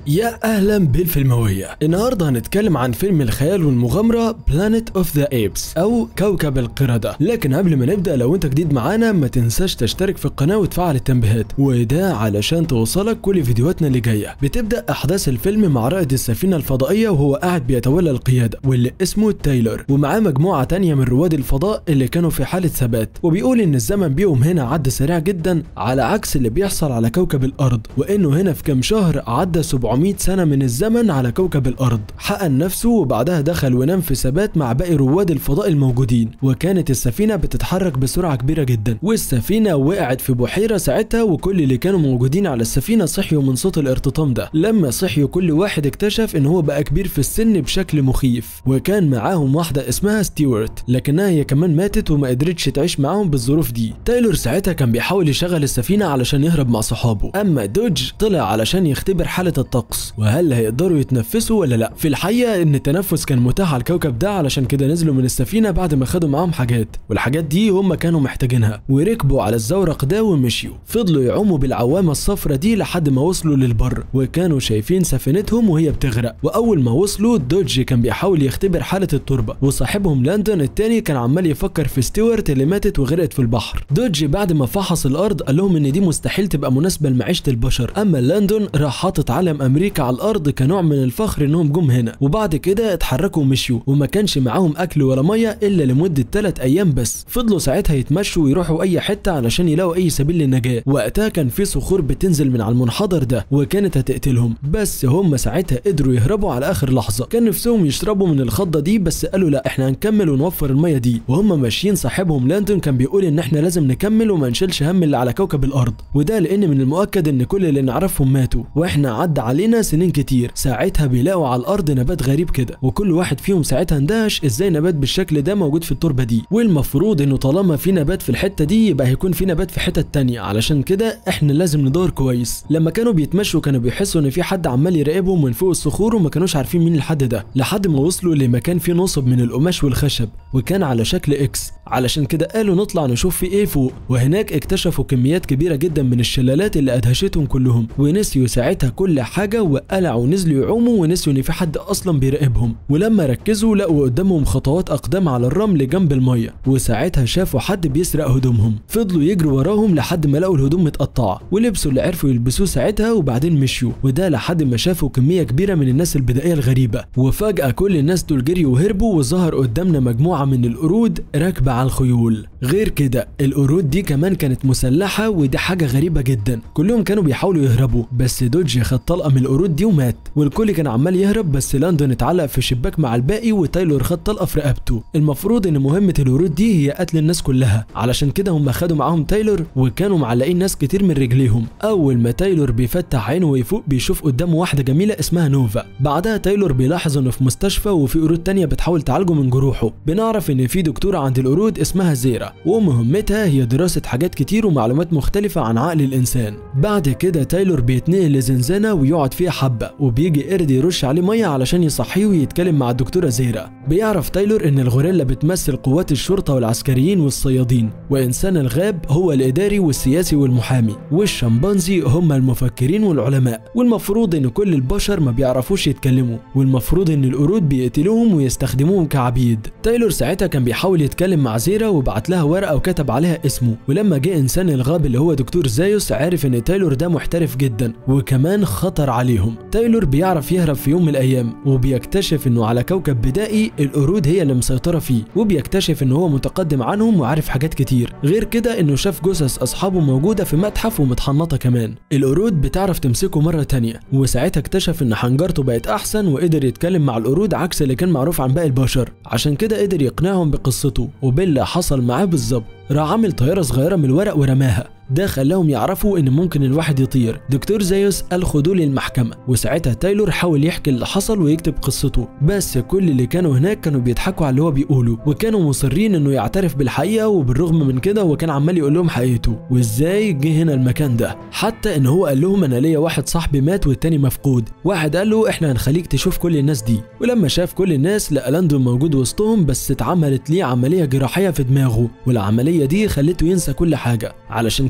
يا اهلا بالفيلمويه النهارده هنتكلم عن فيلم الخيال والمغامره بلانيت اوف ذا ايبس او كوكب القرده لكن قبل ما نبدا لو انت جديد معانا ما تنساش تشترك في القناه وتفعل التنبيهات وده علشان توصلك كل فيديوهاتنا اللي جايه بتبدا احداث الفيلم مع رائد السفينه الفضائيه وهو قاعد بيتولى القياده واللي اسمه تايلور ومعاه مجموعه تانية من رواد الفضاء اللي كانوا في حاله ثبات وبيقول ان الزمن بيهم هنا عدى سريع جدا على عكس اللي بيحصل على كوكب الارض وانه هنا في كام شهر عدى 700 سنه من الزمن على كوكب الارض حقن نفسه وبعدها دخل ونام في ثبات مع باقي رواد الفضاء الموجودين وكانت السفينه بتتحرك بسرعه كبيره جدا والسفينه وقعت في بحيره ساعتها وكل اللي كانوا موجودين على السفينه صحيوا من صوت الارتطام ده لما صحيوا كل واحد اكتشف ان هو بقى كبير في السن بشكل مخيف وكان معاهم واحده اسمها ستيوارت لكنها هي كمان ماتت وما قدرتش تعيش معاهم بالظروف دي تايلور ساعتها كان بيحاول يشغل السفينه علشان يهرب مع صحابه اما دوج طلع علشان يختبر حاله الطقس وهل هيقدروا يتنفسوا ولا لا في الحقيقه ان التنفس كان متاح على الكوكب ده علشان كده نزلوا من السفينه بعد ما خدوا معاهم حاجات والحاجات دي هم كانوا محتاجينها وركبوا على الزورق ده ومشيوا فضلوا يعوموا بالعوامه الصفرة دي لحد ما وصلوا للبر وكانوا شايفين سفينتهم وهي بتغرق واول ما وصلوا دوج كان بيحاول يختبر حاله التربه وصاحبهم لاندون التاني كان عمال يفكر في ستيوارت اللي ماتت وغرقت في البحر دوج بعد ما فحص الارض قال لهم ان دي مستحيل تبقى مناسبه لمعيشه البشر اما لاندون راح حاطط علم امريكا على الارض كنوع من الفخر انهم جم هنا وبعد كده اتحركوا ومشيوا وما كانش معاهم اكل ولا ميه الا لمده 3 ايام بس فضلوا ساعتها يتمشوا ويروحوا اي حته علشان يلاقوا اي سبيل للنجاه وقتها كان في صخور بتنزل من على المنحدر ده وكانت هتقتلهم بس هم ساعتها قدروا يهربوا على اخر لحظه كان نفسهم يشربوا من الخضه دي بس قالوا لا احنا هنكمل ونوفر الميه دي وهم ماشيين صاحبهم لاندون كان بيقول ان احنا لازم نكمل وما نشيلش هم اللي على كوكب الارض وده لان من المؤكد ان كل اللي نعرفهم ماتوا واحنا عدى علينا سنين كتير ساعتها بيلاقوا على الارض نبات غريب كده وكل واحد فيهم ساعتها اندهش ازاي نبات بالشكل ده موجود في التربه دي والمفروض انه طالما في نبات في الحته دي يبقى هيكون في نبات في حته تانية علشان كده احنا لازم ندور كويس لما كانوا بيتمشوا كانوا بيحسوا ان في حد عمال يراقبهم من فوق الصخور وما كانوش عارفين مين الحد ده لحد ما وصلوا لمكان فيه نصب من القماش والخشب وكان على شكل اكس علشان كده قالوا نطلع نشوف في ايه فوق وهناك اكتشفوا كميات كبيره جدا من الشلالات اللي ادهشتهم كلهم ونسيوا ساعتها كل حاجه وقلعوا ونزلوا يعوموا ونسيوا ان في حد اصلا بيراقبهم ولما ركزوا لقوا قدامهم خطوات اقدام على الرمل جنب الميه وساعتها شافوا حد بيسرق هدومهم فضلوا يجروا وراهم لحد ما لقوا الهدوم متقطعه ولبسوا اللي عرفوا يلبسوه ساعتها وبعدين مشيوا وده لحد ما شافوا كميه كبيره من الناس البدائيه الغريبه وفجاه كل الناس دول جريوا وهربوا وظهر قدامنا مجموعه من القرود راكبه على الخيول غير كده القرود دي كمان كانت مسلحه ودي حاجه غريبه جدا كلهم كانوا بيحاولوا يهربوا بس دوج خد طلقه من القرود دي ومات والكل كان عمال يهرب بس لاندون اتعلق في شباك مع الباقي وتايلور خد طلقه في رقبته المفروض ان مهمه القرود دي هي قتل الناس كلها علشان كده هم خدوا معاهم تايلور وكانوا معلقين ناس كتير من رجليهم اول ما تايلور بيفتح عينه ويفوق بيشوف قدامه واحده جميله اسمها نوفا بعدها تايلور بيلاحظ انه في مستشفى وفي قرود تانية بتحاول تعالجه من جروحه بنعرف ان في دكتوره عند القرود اسمها زيرا ومهمتها هي دراسه حاجات كتير ومعلومات مختلفه عن عقل الانسان بعد كده تايلور بيتنقل لزنزانه ويقعد فيها حبه وبيجي قرد يرش عليه ميه علشان يصحيه ويتكلم مع الدكتوره زيرا بيعرف تايلور ان الغوريلا بتمثل قوات الشرطه والعسكريين والصيادين وانسان الغاب هو الاداري والسياسي والمحامي والشمبانزي هم المفكرين والعلماء والمفروض ان كل البشر ما بيعرفوش يتكلموا والمفروض ان القرود بيقتلوهم ويستخدموهم كعبيد تايلور ساعتها كان بيحاول يتكلم مع زيرا وبعت لها ورقه وكتب عليها اسمه ولما جه انسان الغاب اللي هو دكتور زايوس عارف ان تايلور ده محترف جدا وكمان خطر عليهم تايلور بيعرف يهرب في يوم من الايام وبيكتشف انه على كوكب بدائي القرود هي اللي مسيطره فيه وبيكتشف ان هو متقدم عنهم وعارف حاجات كتير غير كده انه شاف جثث اصحابه موجوده في متحف ومتحنطه كمان القرود بتعرف تمسكه مره تانية وساعتها اكتشف ان حنجرته بقت احسن وقدر يتكلم مع القرود عكس اللي كان معروف عن باقي البشر عشان كده قدر يقنعهم بقصته وباللي حصل معاه بالظبط راح عامل طياره صغيره من الورق ورماها ده خلاهم يعرفوا ان ممكن الواحد يطير دكتور زيوس قال خدوه للمحكمه وساعتها تايلور حاول يحكي اللي حصل ويكتب قصته بس كل اللي كانوا هناك كانوا بيضحكوا على اللي هو بيقوله وكانوا مصرين انه يعترف بالحقيقه وبالرغم من كده هو كان عمال يقول لهم حقيقته وازاي جه هنا المكان ده حتى ان هو قال لهم انا ليا واحد صاحبي مات والتاني مفقود واحد قال له احنا هنخليك تشوف كل الناس دي ولما شاف كل الناس لقى لاندون موجود وسطهم بس اتعملت ليه عمليه جراحيه في دماغه والعمليه دي خلته ينسى كل حاجه علشان كده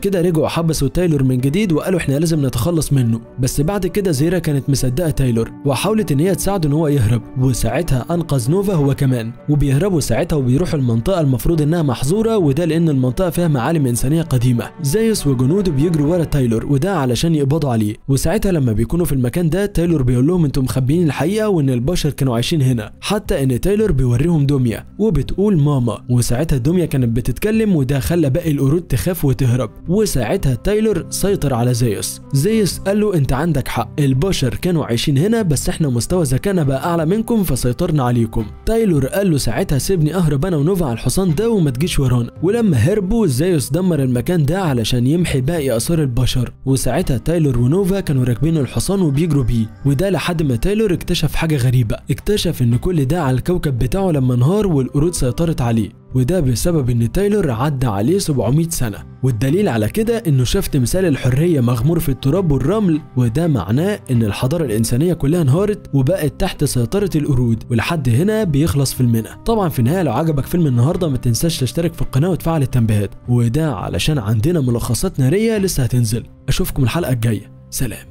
كده رجعوا حبسوا تايلور من جديد وقالوا احنا لازم نتخلص منه بس بعد كده زيرا كانت مصدقه تايلور وحاولت ان هي تساعده ان هو يهرب وساعتها انقذ نوفا هو كمان وبيهربوا ساعتها وبيروحوا المنطقه المفروض انها محظوره وده لان المنطقه فيها معالم انسانيه قديمه زيوس وجنوده بيجروا ورا تايلور وده علشان يقبضوا عليه وساعتها لما بيكونوا في المكان ده تايلور بيقول لهم انتم مخبيين الحقيقه وان البشر كانوا عايشين هنا حتى ان تايلور بيوريهم دميه وبتقول ماما وساعتها دميه كانت بتتكلم وده خلى باقي القرود تخاف وتهرب وساعتها تايلور سيطر على زيوس زيوس قال له انت عندك حق البشر كانوا عايشين هنا بس احنا مستوى ذكائنا بقى اعلى منكم فسيطرنا عليكم تايلور قال له ساعتها سيبني اهرب انا ونوفا على الحصان ده وما تجيش ورانا ولما هربوا زيوس دمر المكان ده علشان يمحي باقي اثار البشر وساعتها تايلور ونوفا كانوا راكبين الحصان وبيجروا بيه وده لحد ما تايلور اكتشف حاجه غريبه اكتشف ان كل ده على الكوكب بتاعه لما انهار والقرود سيطرت عليه وده بسبب ان تايلور عدى عليه 700 سنة والدليل على كده انه شاف تمثال الحرية مغمور في التراب والرمل وده معناه ان الحضارة الانسانية كلها انهارت وبقت تحت سيطرة القرود ولحد هنا بيخلص فيلمنا طبعا في النهاية لو عجبك فيلم النهاردة ما تنساش تشترك في القناة وتفعل التنبيهات وده علشان عندنا ملخصات نارية لسه هتنزل اشوفكم الحلقة الجاية سلام